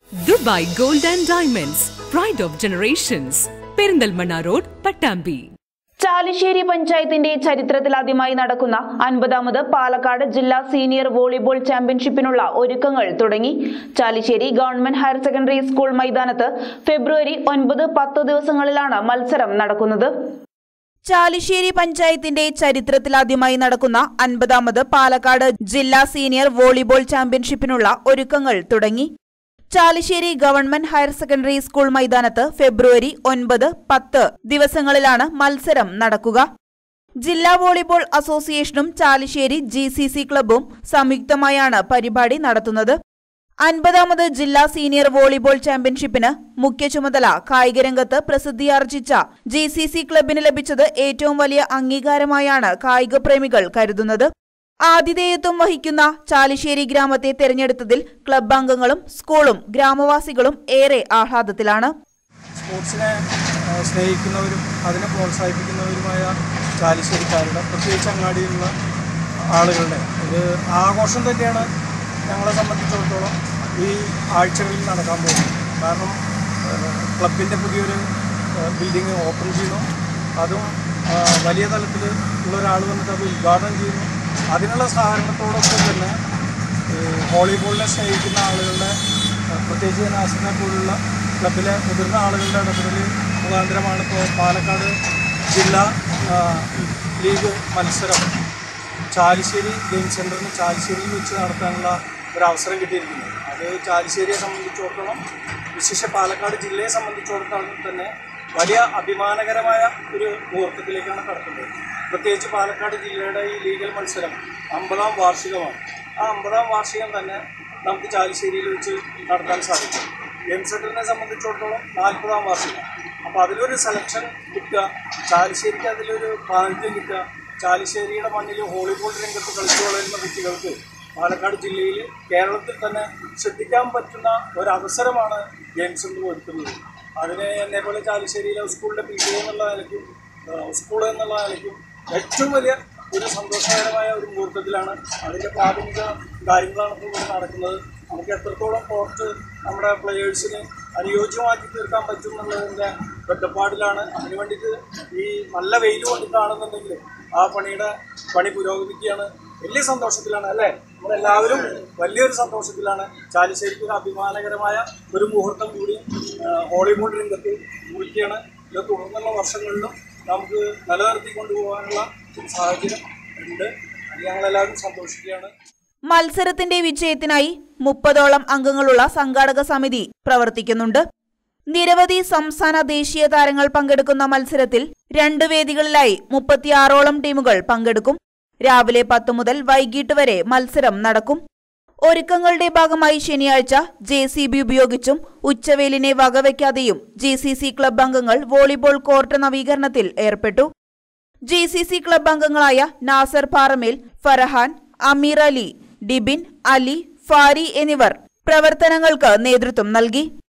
Dubai gold and diamonds pride of generations Perinthalmanna road Pattambi Chalissery പഞ്ചായത്തിന്റെ ചരിത്രത്തിലാദ്യമായി നടക്കുന്ന അൻപതാമത് പാലക്കാട് ജില്ലാ സീനിയർ വോളിബോൾ ചാമ്പ്യൻഷിപ്പിനുള്ള ഒരുക്കങ്ങൾ തുടങ്ങി Chalissery government higher secondary school മൈതാനത്ത് ഫെബ്രുവരി ഒൻപത് പത്ത് ദിവസങ്ങളിലാണ് മത്സരം നടക്കുന്നത് ചാലിശ്ശേരി പഞ്ചായത്തിന്റെ ചരിത്രത്തിലാദ്യമായി നടക്കുന്ന അൻപതാമത് പാലക്കാട് ജില്ലാ സീനിയർ വോളിബോൾ ചാമ്പ്യൻഷിപ്പിനുള്ള ഒരുക്കങ്ങൾ തുടങ്ങി Chalissery government higher secondary school മൈതാനത്ത് ഫെബ്രുവരി ഒൻപത് പത്ത് ദിവസങ്ങളിലാണ് മത്സരം നടക്കുക ജില്ലാ വോളിബോൾ അസോസിയേഷനും ചാലിശ്ശേരി ജി സി സി ക്ലബും സംയുക്തമായാണ് പരിപാടി നടത്തുന്നത് അൻപതാമത് ജില്ലാ സീനിയർ വോളിബോൾ ചാമ്പ്യൻഷിപ്പിന് മുഖ്യ ചുമതല കായികരംഗത്ത് പ്രസിദ്ധിയാർജിച്ച ജി സി സി ക്ലബിന് ലഭിച്ചത് ഏറ്റവും വലിയ അംഗീകാരമായാണ് കായിക പ്രേമികൾ കരുതുന്നത് ആതിഥേയത്വം വഹിക്കുന്ന ചാലിശ്ശേരി ഗ്രാമത്തെ തെരഞ്ഞെടുത്തതിൽ ക്ലബ് അംഗങ്ങളും സ്കൂളും ഗ്രാമവാസികളും ഏറെ ആഹ്ലാദത്തിലാണ് സ്പോർട്സിനെ ആ, സ്നേഹിക്കുന്നവരും അതിനെ പ്രോത്സാഹിപ്പിക്കുന്നവരുമായ ചാലിശ്ശേരിക്കാരുടെ പ്രത്യേകിച്ച് അങ്ങാടിയിലുള്ള ആളുകളുടെ ഒരു ആഘോഷം തന്നെയാണ് ഞങ്ങളെ സംബന്ധിച്ചിടത്തോളം ഈ ആഴ്ചകളിൽ നടക്കാൻ പോകുന്നത് കാരണം ക്ലബിൻ്റെ പുതിയൊരു ബിൽഡിംഗ് ഓപ്പൺ ചെയ്യുന്നു അതും ആ, വലിയ തലത്തിൽ ഉള്ള ഒരാൾ വന്നിട്ട് അത് ഉദ്ഘാടനം ചെയ്യുന്നു അതിനുള്ള സഹകരണത്തോടൊപ്പം തന്നെ ഈ വോളിബോളിനെ സ്നേഹിക്കുന്ന ആളുകളുടെ അഹ് പ്രത്യേകിച്ച് നാസിനെ പോലുള്ള ക്ലബിലെ മുതിർന്ന ആളുകളുടെ ഇടപെടൽ മുഖാന്തരമാണ് ഇപ്പോൾ പാലക്കാട് ജില്ലാ ആഹ്, ലീഗ് മത്സരം ചാലിശ്ശേരി ഗെയിം സെൻറ്ററിന് ചാലിശ്ശേരിയിൽ വെച്ച് നടത്താനുള്ള ഒരു അവസരം കിട്ടിയിരിക്കുന്നത് അത് ചാലിശ്ശേരിയെ സംബന്ധിച്ചിടത്തോളം വിശേഷ പാലക്കാട് ജില്ലയെ സംബന്ധിച്ചിടത്തോളം തന്നെ വലിയ അഭിമാനകരമായ ഒരു മുഹൂർത്തത്തിലേക്കാണ് കടക്കുന്നത് പ്രത്യേകിച്ച് പാലക്കാട് ജില്ലയുടെ ഈ ലീഗൽ മത്സരം അമ്പതാം വാർഷികമാണ് ആ അമ്പതാം വാർഷികം തന്നെ നമുക്ക് ചാലിശ്ശേരിയിൽ വെച്ച് നടത്താൻ സാധിക്കും ഗെയിം സെൻറ്ററിനെ സംബന്ധിച്ചിടത്തോളം നാൽപ്പതാം വാർഷികം അപ്പോൾ അതിലൊരു സെലക്ഷൻ കിട്ടുക ചാലിശ്ശേരിക്ക് അതിലൊരു പ്രാതിനിധ്യം കിട്ടുക ചാലിശ്ശേരിയുടെ മണ്ണിൽ വോളിബോൾ രംഗത്ത് കളിച്ചു വളരുന്ന കുട്ടികൾക്ക് പാലക്കാട് ജില്ലയിൽ കേരളത്തിൽ തന്നെ ശ്രദ്ധിക്കാൻ പറ്റുന്ന ഒരവസരമാണ് ഗെയിം സെൻറ്റർ ഒരുക്കുന്നത് അതിന് എന്നെ പോലെ ചാലിശ്ശേരിയിലെ സ്കൂളിൻ്റെ പി ടി എന്നുള്ള നിലയ്ക്കും സ്കൂൾ എന്നുള്ള നിലയ്ക്കും ഏറ്റവും വലിയ ഒരു സന്തോഷകരമായ ഒരു മുഹൂർത്തത്തിലാണ് അതിൻ്റെ പ്രാഥമിക കാര്യങ്ങളാണ് ഇപ്പോൾ ഇവിടെ നടക്കുന്നത് നമുക്ക് എത്രത്തോളം കോർട്ട് നമ്മുടെ പ്ലെയേഴ്സിന് അനുയോജ്യമാക്കി തീർക്കാൻ പറ്റും എന്നുള്ളതിൻ്റെ വെട്ടപ്പാടിലാണ് അതിന് വേണ്ടിയിട്ട് ഈ നല്ല വെയിൽ കൊണ്ടിട്ടാണെന്നുണ്ടെങ്കിൽ ആ പണിയുടെ പണി പുരോഗമിക്കുകയാണ് വലിയ സന്തോഷത്തിലാണ് അല്ലേ നമ്മളെല്ലാവരും വലിയൊരു സന്തോഷത്തിലാണ് ചാലിശ്ശേരിക്ക് ഒരു അഭിമാനകരമായ ഒരു മുഹൂർത്തം കൂടി ആ, വോളിബോൾ രംഗത്ത് കുറിക്കുകയാണ് ഇത് തുടർന്നുള്ള വർഷങ്ങളിലും നമുക്ക് നിലനിർത്തി കൊണ്ടുപോകാനുള്ള ഒരു സാഹചര്യം ഉണ്ട് അത് ഞങ്ങളെല്ലാവരും സന്തോഷിക്കുകയാണ് മത്സരത്തിന്റെ വിജയത്തിനായി മുപ്പതോളം അംഗങ്ങളുള്ള സംഘാടക സമിതി പ്രവർത്തിക്കുന്നുണ്ട് നിരവധി സംസ്ഥാന ദേശീയ താരങ്ങൾ പങ്കെടുക്കുന്ന മത്സരത്തിൽ രണ്ട് വേദികളിലായി മുപ്പത്തിയാറോളം ടീമുകൾ പങ്കെടുക്കും രാവിലെ പത്ത് മുതൽ വൈകിട്ട് വരെ മത്സരം നടക്കും ഒരുക്കങ്ങളുടെ ഭാഗമായി ശനിയാഴ്ച ജെ സി ബി ഉപയോഗിച്ചും ഉച്ചവേലിനെ വകവയ്ക്കാതെയും ജി സി സി ക്ലബ് അംഗങ്ങൾ വോളിബോൾ കോർട്ട് നവീകരണത്തിൽ ഏർപ്പെട്ടു ജി സി സി ക്ലബ് അംഗങ്ങളായ നാസർ പാറമേൽ ഫറഹാൻ അമീർ അലി ഡിബിൻ അലി ഫാരി എന്നിവർ പ്രവർത്തനങ്ങൾക്ക് നേതൃത്വം നൽകി